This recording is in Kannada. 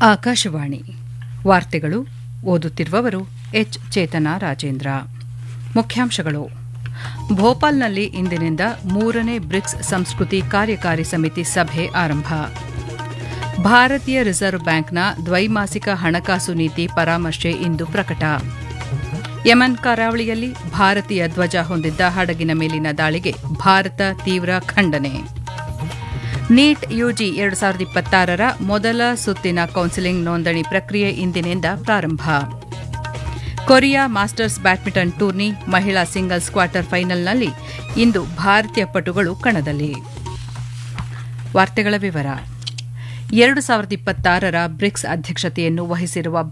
ಆಕಾಶವಾಣಿ ವಾರ್ತೆಗಳು ಓದುತ್ತಿರುವವರು ಎಚ್ ಚೇತನ ರಾಜೇಂದ್ರ ಮುಖ್ಯಾಂಶಗಳು ಭೋಪಾಲ್ನಲ್ಲಿ ಇಂದಿನಿಂದ ಮೂರನೇ ಬ್ರಿಕ್ಸ್ ಸಂಸ್ಕೃತಿ ಕಾರ್ಯಕಾರಿ ಸಮಿತಿ ಸಭೆ ಆರಂಭ ಭಾರತೀಯ ರಿಸರ್ವ್ ಬ್ಯಾಂಕ್ನ ದ್ವೈಮಾಸಿಕ ಹಣಕಾಸು ನೀತಿ ಪರಾಮರ್ಶೆ ಇಂದು ಪ್ರಕಟ ಯಮನ್ ಕರಾವಳಿಯಲ್ಲಿ ಭಾರತೀಯ ಧ್ವಜ ಹೊಂದಿದ್ದ ಹಡಗಿನ ಮೇಲಿನ ದಾಳಿಗೆ ಭಾರತ ತೀವ್ರ ಖಂಡನೆ ನೀಟ್ ಯುಜಿ ಎರಡು ಸಾವಿರದ ಇಪ್ಪತ್ತಾರರ ಮೊದಲ ಸುತ್ತಿನ ಕೌನ್ಸಿಲಿಂಗ್ ನೋಂದಣಿ ಪ್ರಕ್ರಿಯೆ ಇಂದಿನಿಂದ ಪ್ರಾರಂಭ ಕೊರಿಯಾ ಮಾಸ್ಟರ್ಸ್ ಬ್ಯಾಡ್ಮಿಂಟನ್ ಟೂರ್ನಿ ಮಹಿಳಾ ಸಿಂಗಲ್ಸ್ ಕ್ವಾರ್ಟರ್ ಫೈನಲ್ನಲ್ಲಿ ಇಂದು ಭಾರತೀಯ ಪಟುಗಳು ಕಣದಲ್ಲಿ ವಾರ್ತೆಗಳ ವಿವರ ಎರಡು ಸಾವಿರದ ಇಪ್ಪತ್ತಾರರ ಬ್ರಿಕ್ಸ್ ಅಧ್ಯಕ್ಷತೆಯನ್ನು ವಹಿಸಿರುವ